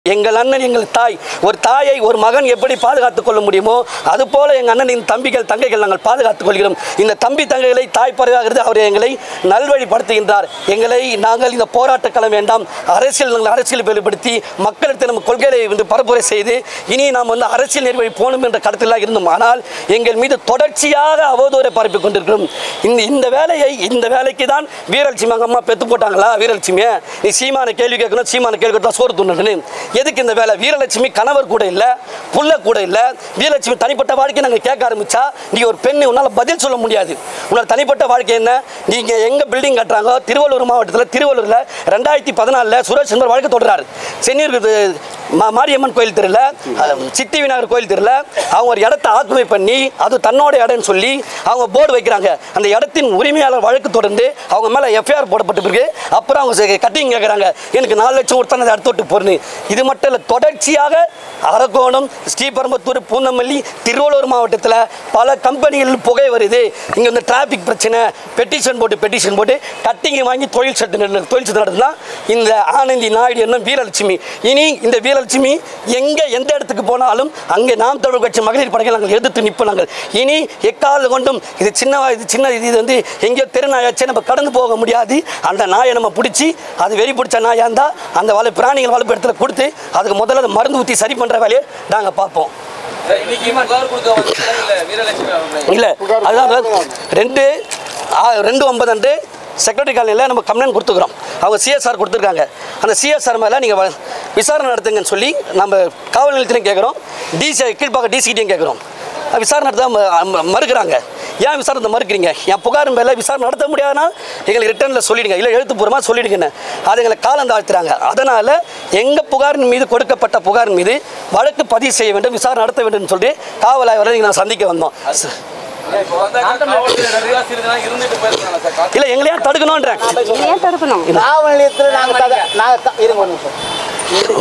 எங்கள் அண்ணன் எங்கள் தாய் ஒரு தாயை ஒரு மகன் எப்படி பாதுகாத்துக் கொள்ள முடியுமோ அதுபோல எங்கள் அண்ணனின் தம்பிகள் தங்கைகள் நாங்கள் பாதுகாத்துக் கொள்கிறோம் இந்த தம்பி தங்கைகளை தாய் பறவையாகிறது அவர் எங்களை நல்வழிப்படுத்துகின்றார் எங்களை நாங்கள் இந்த போராட்ட களம் வேண்டாம் அரசியல் நாங்கள் அரசியல் வெளிப்படுத்தி மக்களிடத்தில் நம்ம கொள்கைகளை வந்து பரப்புரை செய்து இனி நாம் வந்து அரசியல் நெறிவழி போகணும் என்ற கருத்தில் இருந்தோம் ஆனால் எங்கள் மீது தொடர்ச்சியாக அவதூறை பரப்பி கொண்டிருக்கிறோம் இந்த இந்த வேலையை இந்த வேலைக்கு தான் வீரலட்சுமி அவங்க அம்மா பெத்து போட்டாங்களா வீரலட்சுமியை நீ சீமான கேள்வி கேட்கணும் சீமான கேள்வி கேட்டா சோறு துண்ணு எதுக்கு இந்த வேலை வீரலட்சுமி கணவர் கூட இல்லை புள்ள கூட இல்லை வீரலட்சுமி தனிப்பட்ட வாழ்க்கை நாங்கள் கேட்க ஆரம்பிச்சா நீ ஒரு பெண் உன்னால் பதில் சொல்ல முடியாது உன்னோட தனிப்பட்ட வாழ்க்கை என்ன நீங்கள் எங்கே பில்டிங் கட்டுறாங்க திருவள்ளூர் மாவட்டத்தில் திருவள்ளூரில் ரெண்டாயிரத்தி பதினாலில் சுரேஷ் என்பவர் வழக்கு தொடர்றாரு சென்னூர் இது மா- மாரியம்மன் கோயில் தெருல அஹ், சித்தி விநாயகர் கோயில் தெருல அவங்க ஒரு இடத்த ஆக்குமை பண்ணி அது தன்னோட இடம்னு சொல்லி அவங்க போர்டு வைக்கிறாங்க அந்த இடத்தின் உரிமையாளர் வழக்கு தொடர்ந்து அவங்க மேலே எஃப்ஐஆர் போடப்பட்டு பிறகு அப்புறம் அவங்க கட்டிங் கேட்குறாங்க எனக்கு நாலு லட்சம் கொடுத்தா அந்த இடத்த விட்டு போறேன்னு இது மட்டும் இல்லை தொடர்ச்சியாக அரக்கோணம் ஸ்ரீபெரும்புத்தூர் பூந்தமல்லி திருவள்ளூர் மாவட்டத்தில் பல கம்பெனிகள் புகை வருது இங்கே வந்து டிராஃபிக் பிரச்சனை பெட்டிஷன் போட்டு பெட்டிஷன் போட்டு கட்டிங்கை வாங்கி தொழில் சட்டு நட- தொழில் சட்டு நடத்தினா இந்த ஆனந்தி நாயுடு என்ன வீரலட்சுமி இனி இந்த வீரலட்சுமி எங்கே எந்த இடத்துக்கு போனாலும் அங்கே நாம் தமிழ் கட்சி மகளிர் படைகள் நாங்கள் எதிர்த்து நிற்போம் நாங்கள் இனி எக்கால கொண்டும் இது சின்ன இது சின்ன இது வந்து எங்கேயோ தெருநாயாச்சே நம்ம கடந்து போக முடியாது அந்த நாயை நம்ம பிடிச்சி அது வெறி பிடிச்ச நாயாக இருந்தால் அந்த வள பிராணிகள் வளர்ப்பு இடத்துல கொடுத்து அதுக்கு முதல்ல அதை மருந்து ஊற்றி சரி பண்ணுற வேலையை நாங்கள் பார்ப்போம் இன்னைக்கு புகார் கொடுக்க வந்தீங்களா இல்ல வீரலட்சுமி அவர்களை இல்லை அதுதான் ரெண்டு ஆ, ரெண்டு ஒன்பது அன்று செக்ரட்டரி காலனியில் நம்ம கம்ப்ளைண்ட் கொடுத்துக்கிறோம் அவங்க சிஎஸ்ஆர் கொடுத்துருக்காங்க அந்த சிஎஸ்ஆர் மேலே நீங்கள் விசாரணை நடத்துங்கன்னு சொல்லி நம்ம காவல் நிலையத்திலையும் கேட்குறோம் டிசி கீழ்ப்பாக்க டிசிகிட்டையும் கேட்குறோம் விசாரணை நடத்த ம- ம- மறுக்கிறாங்க ஏன் விசாரணை மறுக்கிறீங்க என் புகார் மேலே விசாரணை நடத்த முடியாதுன்னா எங்களுக்கு ரிட்டர்னில் சொல்லிடுங்க இல்லை எழுத்துப்பூர்வமாக சொல்லிடுங்கன்னு அது எங்களை காலம் தாழ்த்துறாங்க அதனால் எங்கள் புகாரின் மீது கொடுக்கப்பட்ட புகாரின் மீது வழக்கு பதிவு செய்ய வேண்டும் விசாரணை நடத்த வேண்டும் சொல்லி காவல் ஆய்வரை நான் சந்திக்க வந்தோம் இப்போ வந்தாக்கா காவல்துறை நிறைய சிறிதெல்லாம் இருந்துட்டு போயிருக்காங்க சார் காட்டு இல்லை எங்களையா தடுக்கணுன்றேன் ஏன் தடுக்கணும் காவல் நிலையத்தில் நாங்கள் நாங்கள் இருங்க ஒரு நிமிஷம்